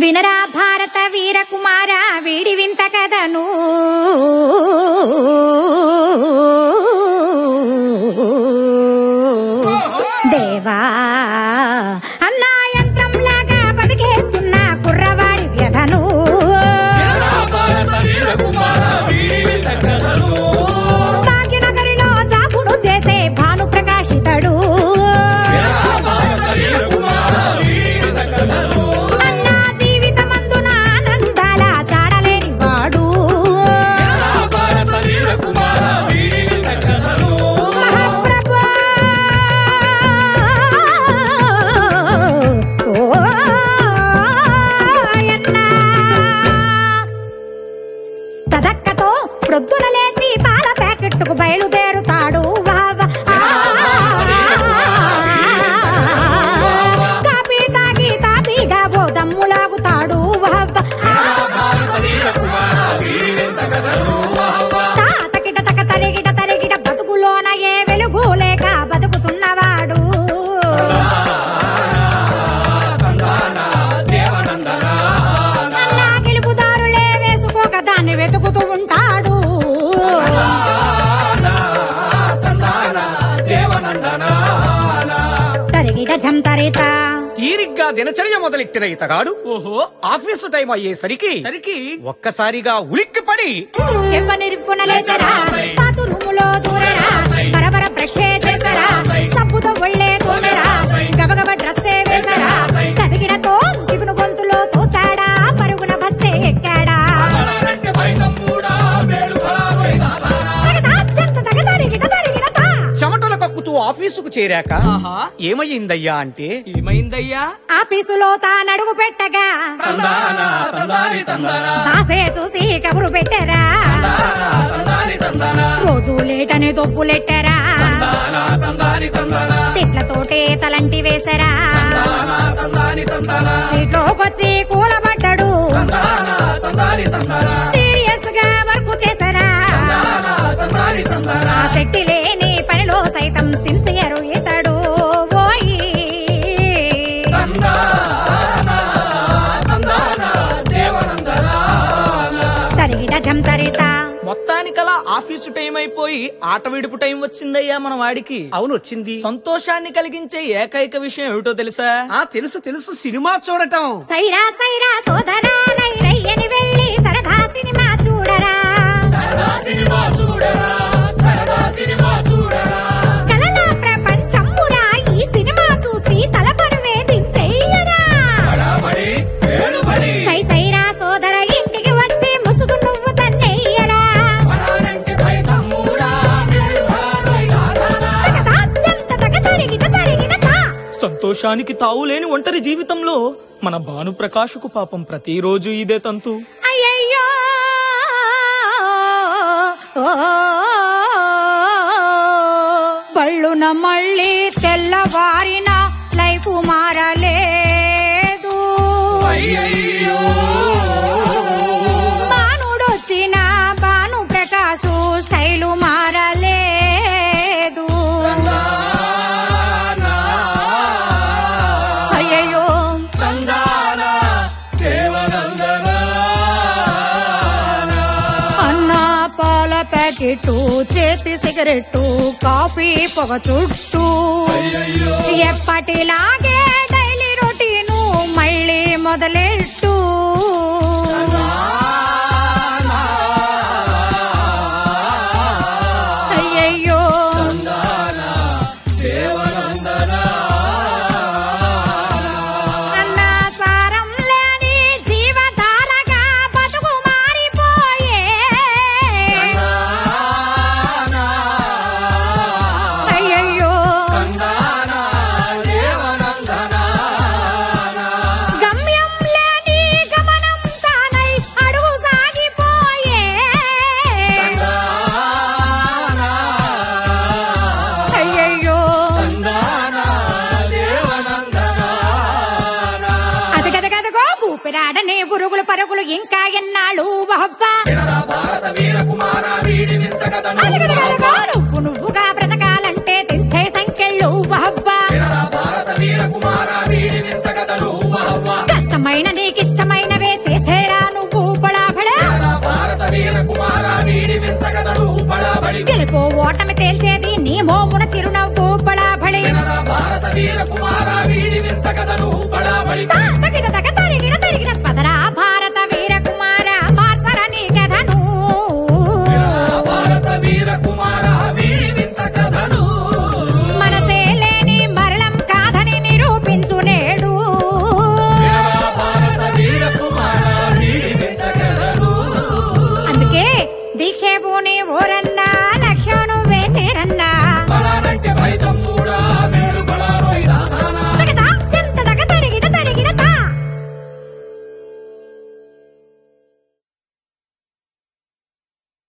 వినరా భారత వీర కుమార వీడి వింత కథను దేవా అన్నా యంత్రం లాగా బతికేస్తున్న కుర్రవాడి వ్యధను భాగ్యనగరిలో జాపును చేసే భాను ప్రకాశితడు అన్నా జీవితమందున ఆనందాల చాడలేని వాడు మహాప్రభు ఓ అన్నా తదక్కతో ప్రొద్దున లేచి పాల ప్యాకెట్టుకు బయలుదేరుతాడు వావ. ఆ. కాపీ తాగి తాపీగా బోధమ్ములాగుతాడు వావ. ఆ. తాతకిట తక తరిగిట తరిగిట బతుకులోన ఏ వెలుగు లేక బతుకుతున్నవాడు అన్నా గెలుపుదారులే వేసుకోక దాన్ని వెతుకుతూ ఉంటాడు తరిగిట ఝంతరిత తీరిగ్గా దినచర్య మొదలెట్టిన ఇతగాడు ఓహో ఆఫీసు టైం అయ్యేసరికి సరికి ఒక్కసారిగా ఉలిక్కిపడి ఎవ్వనిరుపున లేచరా పాతు రూములో దూరరా బరబర బ్రష్ చేసరా సబ్బుతో ఒళ్ళే తోమెరా గబగబ డ్రెస్సే వేసరా తదిగిడతో ఇవును గొంతులో తోసాడా పరుగున బస్సే ఎక్కాడా తగదా, చెంత తగ తరిగిట తరిగిడతా. చెమటలు కక్కుతూ ఆఫీసుకు చేరాక ఆహా ఏమయ్యిందయ్యా అంటే ఏమైందయ్యా ఆఫీసులో తానడుగు పెట్టగా బాసే చూసి కబురు పెట్టారా రోజు లేటని దొబ్బులెట్టారా తిట్లతోటే తలంటి వేసరా సీట్లోకొచ్చి కూలబడ్డాడు సీరియస్ గా వర్క్ చేసరా ఆ శక్తి లేని పనిలో సైతం సిన్సియర్ ఇతడు ఓయి తరిగిట జంతరిత మొత్తానికలా ఆఫీసు టైం అయిపోయి ఆట విడుపు టైం వచ్చిందయ్యా మన వాడికి అవును వచ్చింది సంతోషాన్ని కలిగించే ఏకైక విషయం ఏమిటో తెలుసా ఆ తెలుసు తెలుసు సినిమా చూడటం సైరా సైరా సోదరా రై రయ్యని వెళ్ళి సరదా సినిమా చూడరా కలల ప్రపంచమురా ఈ సినిమా చూసి తలపరువే దించెయ్యరా సై సైరా సోదర ఇంటికి వచ్చి ముసుగు నువ్వు తన్నెయ్యరా తగదా చెంత తగ తరిగిన తరిగిన తా. సంతోషానికి తావులేని ఒంటరి జీవితంలో మన భానుప్రకాశుకు పాపం ప్రతిరోజు ఇదే తంతు అయ్యయ్యో బళ్ళున మళ్ళీ తెల్లవారిన లైఫ్ మారలేదు బాణుడొచ్చిన బాను ప్రకాశు స్టైలు మారలేదు అయ్యయ్యో అన్న పాల ప్యాకెట్ చేతి సిగరెట్టు కాఫీ పొగ చుట్టూ ఎప్పటిలాగే డైలీ రొటీను మళ్ళీ మొదలెట్టు అయ్యయ్యో అన్న సారం లేని జీవధారగా బతుకు మారిపోయే అయ్యయ్యో గమ్యం లేని గమనం తానై అడుగు సాగిపోయే అయ్యయ్యో అదగదగదగో ఊపిరాడనే పురుగులు పరుగులు ఇంకా ఎన్నాళ్ళు వహవ్వా అదగదగదగో నువ్వు నువ్వుగా బ్రతకాలంటే తెంచే సంఖ్యలు వహవ్వా కష్టమైన నీకిష్టమైన నీ మోమున చిరునవ్వు బళాబళి భారత వీర కుమార వీడి వింత కథను బళాబళి తగిన తగ తరిగిన తరిగిన పదరా భారత వీర కుమార మార్చర నీ కథను భారత వీర కుమార వీడి వింత కథను మనసే లేని మరణం కాదని నిరూపించు నేడు భారత వీర కుమార వీడి వింత కథను అందుకే దీక్షేపుని ఊరన్నా